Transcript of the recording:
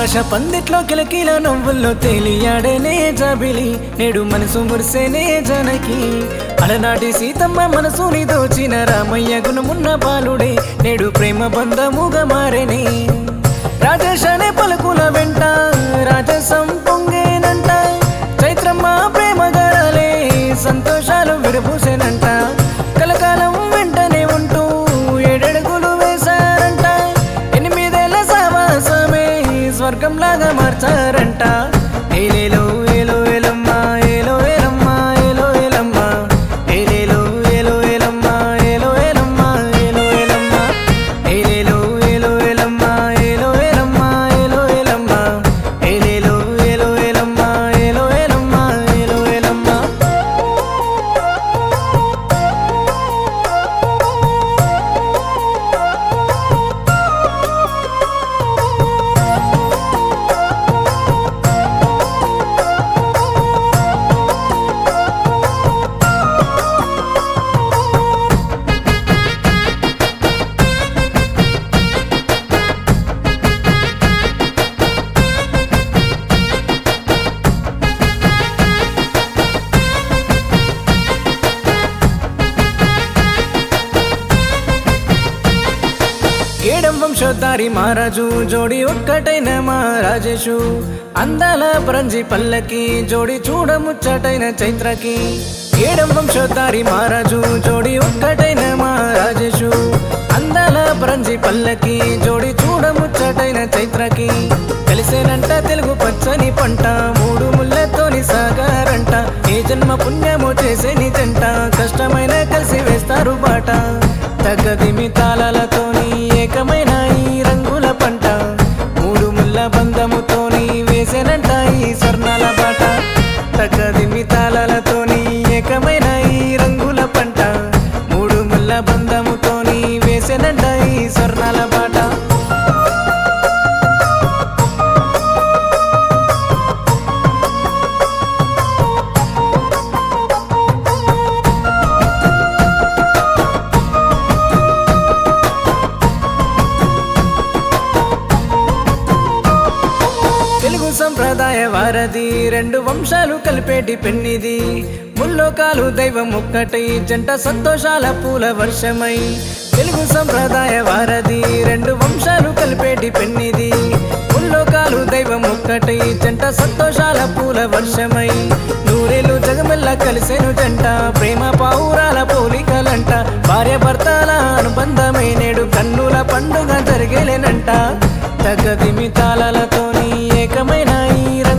ఆకాశ పందిట్లో కిలకిల నవ్వుల్లో తేలియాడేనే జాబిలి నేడు మనసు మురిసేనే జనకి అలనాటి సీతమ్మ మనసుని దోచిన రామయ్య గుణమున్న బాలుడే నేడు ప్రేమ బంధముగా మారేనే రాజేష్ అనే పలుకుల వెంట రాజసం పొంగేనంట చైత్రమ్మ ప్రేమ గరాలే సంతోషాలు విరబూసేనంట కలకాలం వెంటనే ఉంటూ ఏడడుగులు వేశారంట ఎనిమిదేళ్ల సావాసమే స్వర్గంలాగా మార్చారంట ఏలేలో ఏలో ఏలమ్మ ఏలో ఏలమ్మ ఏలో ఏలమ్మ ఏలేలో ఏలో ఏలమ్మ ఏలో ఏలమ్మ ఏలో ఏలమ్మ ఏలేలో ఏలో ఏలమ్మ ఏలో ఏలమ్మ ఏలో ఏలమ్మ ఏలేలో ఏలో ఏలమ్మ ఏలో ఏలమ్మ ఏలో ఏలమ్మ ఏడం వంశోద్ధారి మహారాజు జోడి ఒక్కటైన మహారాజేషు అందాల పరంజి పల్లకి జోడి చూడముచ్చటైన చైత్రకి ఏడం వంశోద్ధారి మహారాజు జోడి ఒక్కటైన మహారాజేషు అందాల పరంజి పల్లకి జోడి చూడముచ్చటైన చైత్రకి కలిసేనంట తెలుగు పచ్చని పంట మూడు ముళ్ళతోని సాగారంట ఏ జన్మ పుణ్యమో చేసే నిజంట కష్టమైన కలిసి వేస్తారు బాట తగ్గదిమి తాళాలతోని ఏకమైన ఈ రంగుల పంట మూడు ముళ్ళ బంధముతోని వేసేనంట ఈ స్వర్ణాల బాట తగ్గదిమి తాళాలతోని ఏకమైన ఈ రంగుల పంట మూడు ముళ్ళ బంధముతోని వేసేనంట ఈ స్వర్ణాల బాట తెలుగు సంప్రదాయ వారధి రెండు వంశాలు కలిపేటి పెన్నిది ముల్లోకాలు దైవం ఒక్కటై జంట సంతోషాల పూల వర్షమై తెలుగు సంప్రదాయ వారధి రెండు వంశాలు కలిపేటి పెన్నిది ముల్లోకాలు దైవం ఒక్కటై జంట సంతోషాల పూల వర్షమై నూరేళ్ళు జగమెల్ల కలిసెను జంట ప్రేమ పావురాల పోలికలంట భార్య భర్తల అనుబంధమే నేడు కన్నుల పండుగ జరిగేలేనంట తగ్గదిమి తాళాలతోని ఏకమైన ఈ